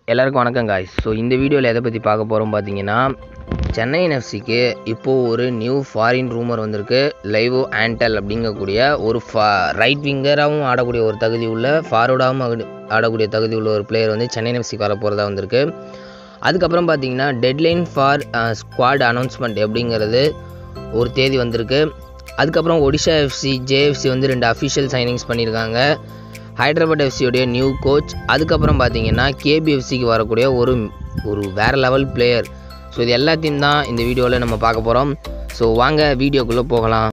எல்லாருக்கும் வணக்கம் guys so இந்த வீடியோவில் எதை பற்றி பார்க்க போகிறோம் பார்த்தீங்கன்னா சென்னை என்எஃப்சிக்கு இப்போது ஒரு நியூ ஃபாரின் ரூமர் வந்திருக்கு லைவோ ஆண்டல் அப்படிங்கக்கூடிய ஒரு ஃபா ரைட் விங்கராகவும் ஆடக்கூடிய ஒரு தகுதி உள்ள ஃபார்வர்டாகவும் ஆடக்கூடிய தகுதி உள்ள ஒரு பிளேயர் வந்து சென்னை என்எஃப்சிக்கு வர போகிறதா வந்திருக்கு அதுக்கப்புறம் பார்த்தீங்கன்னா டெட்லைன் ஃபார் ஸ்குவாட் அனௌன்ஸ்மெண்ட் அப்படிங்கிறது ஒரு தேதி வந்திருக்கு அதுக்கப்புறம் ஒடிஷா எஃப்சி ஜேஎஃப்சி வந்து ரெண்டு அஃபிஷியல் சைனிங்ஸ் பண்ணியிருக்காங்க ஹைதராபாத் எஃப்சியோடைய நியூ கோச் அதுக்கப்புறம் பார்த்தீங்கன்னா கேபிஎஃப்சிக்கு வரக்கூடிய ஒரு ஒரு வேறு லெவல் பிளேயர் ஸோ இது எல்லாத்தையும் தான் இந்த வீடியோவில் நம்ம பார்க்க போகிறோம் ஸோ வாங்க வீடியோக்குள்ளே போகலாம்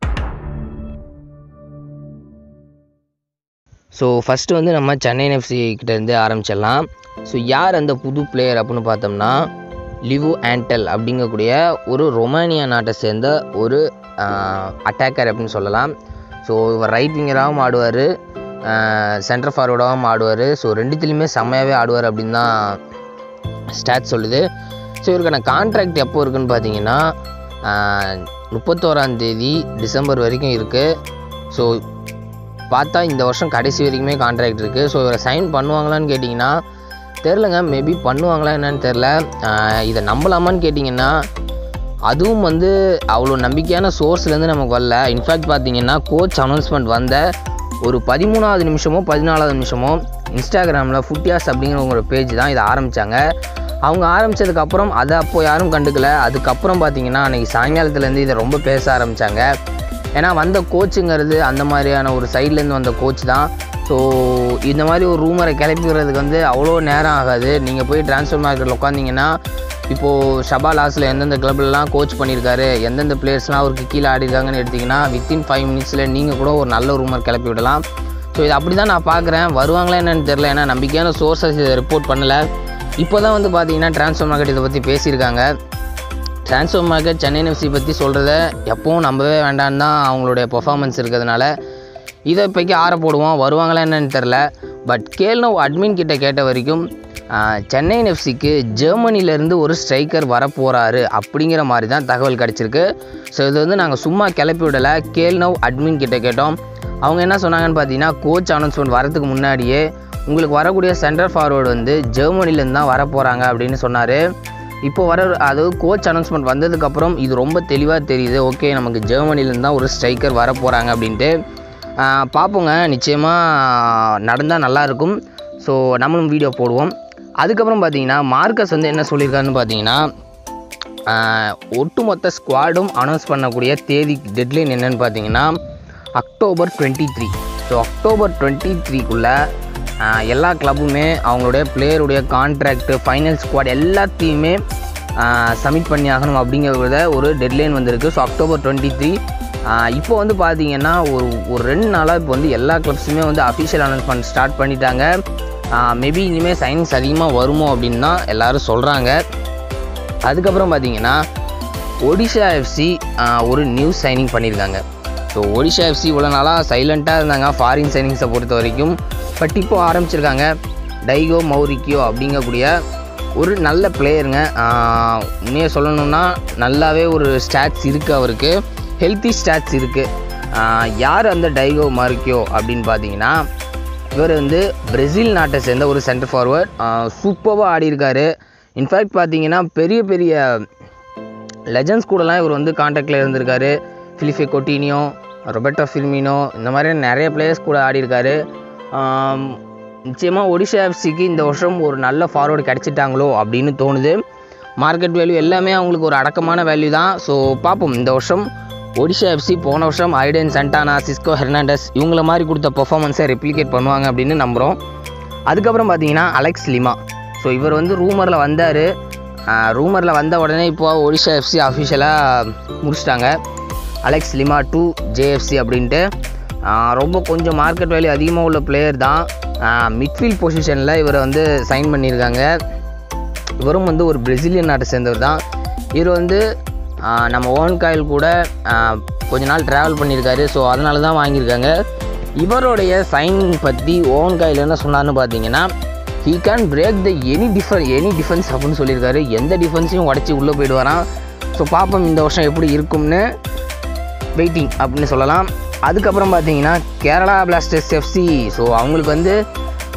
ஸோ ஃபஸ்ட்டு வந்து நம்ம சென்னை எஃப்சி கிட்டேருந்து ஆரம்பிச்சிடலாம் ஸோ யார் அந்த புது பிளேயர் அப்படின்னு பார்த்தோம்னா லிவு ஆண்டல் அப்படிங்கக்கூடிய ஒரு ரொமானியா நாட்டை சேர்ந்த ஒரு அட்டாக்கர் அப்படின்னு சொல்லலாம் ஸோ இவர் ரைட் விங்கராகவும் ஆடுவார் சென்டர் ஃபார்வர்டாகவும் ஆடுவார் ஸோ ரெண்டுத்துலேயுமே செம்மையாகவே ஆடுவார் அப்படின்னு தான் ஸ்டாட் சொல்லுது ஸோ இவருக்கான கான்ட்ராக்ட் எப்போ இருக்குன்னு பார்த்தீங்கன்னா முப்பத்தோராந்தேதி டிசம்பர் வரைக்கும் இருக்குது ஸோ பார்த்தா இந்த வருஷம் கடைசி வரைக்குமே கான்ட்ராக்ட் இருக்குது ஸோ இவரை சைன் பண்ணுவாங்களான்னு கேட்டிங்கன்னா தெரிலங்க மேபி பண்ணுவாங்களா என்னன்னு தெரில இதை நம்பலாமான்னு கேட்டிங்கன்னா அதுவும் வந்து அவ்வளோ நம்பிக்கையான சோர்ஸ்லேருந்து நமக்கு வரல இன்ஃபேக்ட் பார்த்தீங்கன்னா கோச் அனௌன்ஸ்மெண்ட் வந்த ஒரு பதிமூணாவது நிமிஷமோ பதினாலாவது நிமிஷமோ இன்ஸ்டாகிராமில் ஃபுட்டியாஸ் அப்படிங்கிற பேஜ் தான் இதை ஆரம்பித்தாங்க அவங்க ஆரம்பித்ததுக்கப்புறம் அதை அப்போது யாரும் கண்டுக்கல அதுக்கப்புறம் பார்த்தீங்கன்னா அன்றைக்கி சாயங்காலத்துலேருந்து இதை ரொம்ப பேச ஆரம்பித்தாங்க ஏன்னா வந்த கோச்சுங்கிறது அந்த மாதிரியான ஒரு சைட்லேருந்து வந்த கோச் தான் ஸோ இந்த மாதிரி ஒரு ரூமரை கிளப்பி விடுறதுக்கு வந்து அவ்வளோ நேரம் ஆகாது நீங்கள் போய் ட்ரான்ஸ்ஃபர் மார்க்கெட்டில் உட்காந்திங்கன்னா இப்போது ஷபா லாஸில் எந்தெந்த கிளப்லலாம் கோச் பண்ணியிருக்காரு எந்தெந்த பிளேயர்ஸ்லாம் அவருக்கு கீழே ஆடிருக்காங்கன்னு எடுத்திங்கன்னா வித்தின் ஃபைவ் மினிட்ஸில் நீங்கள் கூட ஒரு நல்ல ரூமர் கிளப்பி விடலாம் ஸோ இது அப்படி தான் நான் பார்க்குறேன் வருவாங்களா என்னன்னு தெரில ஏன்னா நம்பிக்கையான சோர்ஸஸ் இதை ரிப்போர்ட் பண்ணலை இப்போ தான் வந்து பார்த்தீங்கன்னா ட்ரான்ஸ்ஃபர் மார்க்கெட் இதை பற்றி பேசியிருக்காங்க ட்ரான்ஸ்ஃபர் மார்க்கெட் சென்னை எஃப்சி பற்றி சொல்கிறத எப்பவும் நம்பவே வேண்டான்னு தான் அவங்களுடைய பர்ஃபார்மன்ஸ் இருக்கிறதுனால இதை இப்போக்கி ஆற போடுவோம் வருவாங்களா என்னன்னு தெரில பட் கேள்னோ அட்மின் கிட்ட கேட்ட வரைக்கும் சென்னை எஃப்சிக்கு ஜெர்மனிலேருந்து ஒரு ஸ்ட்ரைக்கர் வரப்போகிறாரு அப்படிங்கிற மாதிரி தான் தகவல் கிடச்சிருக்கு ஸோ இது வந்து நாங்கள் சும்மா கிளப்பி விடலை கேள்னோ அட்மின் கிட்ட கேட்டோம் அவங்க என்ன சொன்னாங்கன்னு பார்த்தீங்கன்னா கோச் அனௌன்ஸ்மெண்ட் வரதுக்கு முன்னாடியே உங்களுக்கு வரக்கூடிய சென்டர் ஃபார்வர்டு வந்து ஜெர்மனிலேருந்து தான் வரப்போகிறாங்க அப்படின்னு சொன்னார் இப்போ வர அதாவது கோச் அனௌன்ஸ்மெண்ட் வந்ததுக்கப்புறம் இது ரொம்ப தெளிவாக தெரியுது ஓகே நமக்கு ஜெர்மனிலேருந்து தான் ஒரு ஸ்ட்ரைக்கர் வர போகிறாங்க அப்படின்ட்டு பார்ப்போங்க நிச்சயமாக நடந்தால் நல்லாயிருக்கும் ஸோ நம்மளும் வீடியோ போடுவோம் அதுக்கப்புறம் பார்த்தீங்கன்னா மார்க்கஸ் வந்து என்ன சொல்லியிருக்காருன்னு பார்த்தீங்கன்னா ஒட்டுமொத்த ஸ்குவாடும் அனௌன்ஸ் பண்ணக்கூடிய தேதி டெட்லைன் என்னென்னு பார்த்தீங்கன்னா October twenty three so October twenty த்ரீக்குள்ளே எல்லா கிளப்புமே அவங்களுடைய பிளேயருடைய கான்ட்ராக்டு ஃபைனல் ஸ்குவாட் எல்லாத்தையுமே சப்மிட் பண்ணி ஆகணும் அப்படிங்கிறத ஒரு டெட்லைன் வந்திருக்கு ஸோ அக்டோபர் டுவெண்ட்டி த்ரீ இப்போ வந்து பார்த்தீங்கன்னா ஒரு ஒரு ரெண்டு நாளாக இப்போ வந்து எல்லா கிளப்ஸுமே வந்து அஃபிஷியல் அனௌன்ஸ்மெண்ட் ஸ்டார்ட் பண்ணிட்டாங்க மேபி இனிமேல் சைனிங்ஸ் அதிகமாக வருமோ அப்படின்னு தான் எல்லோரும் சொல்கிறாங்க அதுக்கப்புறம் பார்த்தீங்கன்னா ஒடிஷா எஃப்சி ஒரு நியூஸ் சைனிங் பண்ணியிருக்காங்க ஸோ ஒடிஷா எஃப்சி இவ்வளோ நாளாக சைலண்ட்டாக இருந்தாங்க ஃபாரின் சைனிங்ஸை பொறுத்த வரைக்கும் பட் இப்போ ஆரம்பிச்சிருக்காங்க டைகோ மௌரிக்கியோ அப்படிங்கக்கூடிய ஒரு நல்ல பிளேயருங்க உண்மையாக சொல்லணும்னா நல்லாவே ஒரு ஸ்டாட்ஸ் இருக்குது அவருக்கு ஹெல்த்தி ஸ்டாட்ஸ் இருக்குது யார் அந்த டைகோ மார்க்கியோ அப்படின்னு பார்த்தீங்கன்னா இவர் வந்து பிரேசில் நாட்டை சேர்ந்த ஒரு சென்டர் ஃபார்வர்ட் சூப்பராக ஆடியிருக்காரு இன்ஃபேக்ட் பார்த்தீங்கன்னா பெரிய பெரிய லெஜண்ட்ஸ் கூடலாம் இவர் வந்து கான்டாக்டில் இருந்திருக்காரு ஃபிலிஃபே கொட்டினியோ ரொபர்டோ ஃபில்மினோ இந்த மாதிரி நிறைய பிளேயர்ஸ் கூட ஆடியிருக்காரு நிச்சயமாக ஒடிஷா எஃப்சிக்கு இந்த வருஷம் ஒரு நல்ல ஃபார்வர்டு கிடச்சிட்டாங்களோ அப்படின்னு தோணுது மார்க்கெட் வேல்யூ எல்லாமே அவங்களுக்கு ஒரு அடக்கமான வேல்யூ தான் ஸோ பார்ப்போம் இந்த வருஷம் ஒடிஷா எஃப்சி போன வருஷம் ஐடன் சண்டானா சிஸ்கோ ஹெர்னாண்டஸ் இவங்கள மாதிரி கொடுத்த பர்ஃபார்மன்ஸை ரெப்ளிகேட் பண்ணுவாங்க அப்படின்னு நம்புகிறோம் அதுக்கப்புறம் பார்த்தீங்கன்னா அலெக்ஸ் லிமா ஸோ இவர் வந்து ரூமரில் வந்தார் ரூமரில் வந்த உடனே இப்போ ஒடிஷா எஃப்சி அஃபிஷியலாக முடிச்சிட்டாங்க அலெக்ஸ் லிமா டூ ஜேஎஃப்சி அப்படின்ட்டு ரொம்ப கொஞ்சம் மார்க்கெட் வேல்யூ அதிகமாக உள்ள பிளேயர் தான் மிட்ஃபீல்ட் பொசிஷனில் இவரை வந்து சைன் பண்ணியிருக்காங்க இவரும் வந்து ஒரு பிரேசிலியன் நாட்டை சேர்ந்தவர் தான் இவர் வந்து நம்ம ஓன் காயில் கூட கொஞ்ச நாள் ட்ராவல் பண்ணியிருக்காரு ஸோ அதனால தான் வாங்கியிருக்காங்க இவருடைய சைன் பற்றி ஓன் காயில் என்ன சொன்னார்னு பார்த்தீங்கன்னா he can break the any defence any defence அப்படின்னு சொல்லியிருக்காரு எந்த டிஃபென்ஸையும் உடச்சி உள்ளே போயிடுவாராம் ஸோ பார்ப்போம் இந்த வருஷம் எப்படி இருக்கும்னு வெயிட்டிங் அப்படின்னு சொல்லலாம் அதுக்கப்புறம் பார்த்தீங்கன்னா கேரளா பிளாஸ்டர்ஸ் எஃப்சி ஸோ அவங்களுக்கு வந்து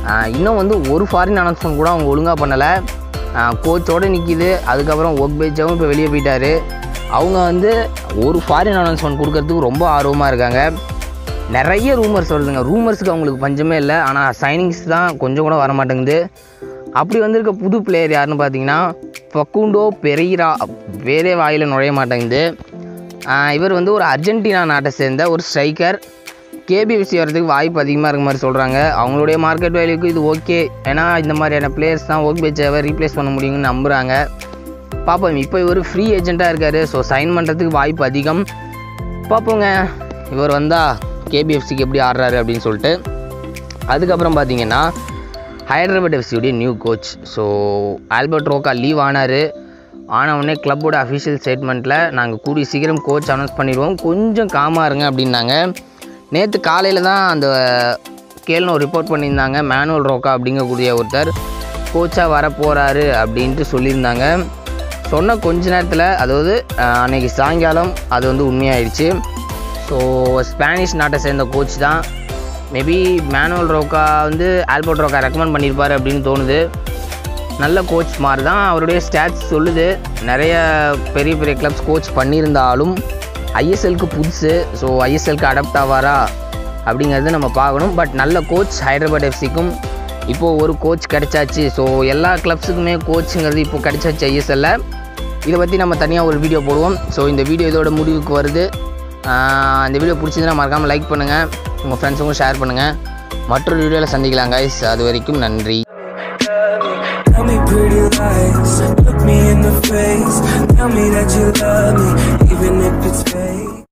இன்னும் வந்து ஒரு ஃபாரின் அனௌன்ஸ்மெண்ட் கூட அவங்க ஒழுங்காக பண்ணலை கோச்சோடு நிற்கிது அதுக்கப்புறம் ஒர்க் பேஜாவும் இப்போ வெளியே போயிட்டாரு அவங்க வந்து ஒரு ஃபாரின் அனௌன்ஸ்மெண்ட் கொடுக்கறதுக்கு ரொம்ப ஆர்வமாக இருக்காங்க நிறைய ரூமர்ஸ் வருதுங்க ரூமர்ஸுக்கு அவங்களுக்கு பஞ்சமே இல்லை ஆனால் சைனிங்ஸ் தான் கொஞ்சம் கூட வர மாட்டேங்குது அப்படி வந்திருக்க புது பிளேயர் யாருன்னு பார்த்தீங்கன்னா ஃபக்குண்டோ பெரியரா வேறே வாயில் நுழைய மாட்டேங்குது ஆஹ் இவர் வந்து ஒரு அர்ஜென்டினா நாட்டை சேர்ந்த ஒரு ஸ்ட்ரைக்கர் கேபிஎஃப்சி வரதுக்கு வாய்ப்பு அதிகமாக இருக்க மாதிரி சொல்கிறாங்க அவங்களுடைய மார்க்கெட் வேல்யூக்கு இது ஓகே ஏன்னா இந்த மாதிரியான பிளேயர்ஸ் தான் ஒர்க் பேச்சை ரீப்ளேஸ் பண்ண முடியும்னு நம்புகிறாங்க பார்ப்போம் இப்போ இவர் ஃப்ரீ ஏஜெண்ட்டாக இருக்கார் ஸோ சைன் பண்ணுறதுக்கு வாய்ப்பு அதிகம் பார்ப்போங்க இவர் வந்தால் கேபிஎஃப்சிக்கு எப்படி ஆடுறாரு அப்படின்னு சொல்லிட்டு அதுக்கப்புறம் பார்த்தீங்கன்னா ஹைதராபாத் எஃப்சியுடைய new coach so Albert Roca leave ஆனார் ஆன உடனே கிளப்போட அஃபிஷியல் ஸ்டேட்மெண்ட்டில் நாங்கள் கூடிய சீக்கிரம் கோச் அனௌன்ஸ் பண்ணிடுவோம் கொஞ்சம் காமாக இருங்க அப்படின்னாங்க நேற்று காலையில் தான் அந்த கேள்னு ஒரு ரிப்போர்ட் பண்ணியிருந்தாங்க மேனுவல் ரோக்கா அப்படிங்கக்கூடிய ஒருத்தர் கோச்சாக வர போகிறாரு அப்படின்ட்டு சொல்லியிருந்தாங்க சொன்ன கொஞ்ச நேரத்தில் அதாவது அஹ், அன்னைக்கு சாயங்காலம் அது வந்து உண்மையாயிடுச்சு ஸோ ஸ்பானிஷ் நாட்டை சேர்ந்த கோச் தான் மேபி மேனுவல் ரோக்கா வந்து ஆல்பர்ட் ரோக்கா ரெக்கமெண்ட் பண்ணியிருப்பார் அப்படின்னு தோணுது நல்ல கோச் மாதிரி தான் அவருடைய ஸ்டாட்ஸ் சொல்லுது நிறைய பெரிய பெரிய கிளப்ஸ் கோச் பண்ணியிருந்தாலும் ஐஎஸ்எல்க்கு புதுசு ஸோ ஐஎஸ்எல்க்கு அடாப்ட் ஆவாரா அப்படிங்கிறது நம்ம பார்க்கணும் பட் நல்ல கோச் ஹைதராபாத் எஃப்சிக்கும் இப்போது ஒரு கோச் கிடைச்சாச்சு ஸோ எல்லா கிளப்ஸுக்குமே கோச்சுங்கிறது இப்போ கிடைச்சாச்சு ஐஎஸ்எல்ல இதை பற்றி நம்ம தனியாக ஒரு வீடியோ போடுவோம் ஸோ இந்த வீடியோ இதோட முடிவுக்கு வருது ஆஹ் இந்த வீடியோ பிடிச்சதுன்னா மறக்காமல் லைக் பண்ணுங்கள் உங்கள் ஃப்ரெண்ட்ஸுக்கும் ஷேர் பண்ணுங்கள் மற்றொரு வீடியோவில் சந்திக்கலாம் guys அது வரைக்கும் நன்றி Tell me pretty lies, look me in the face. Tell me that you love me, even if it's fake.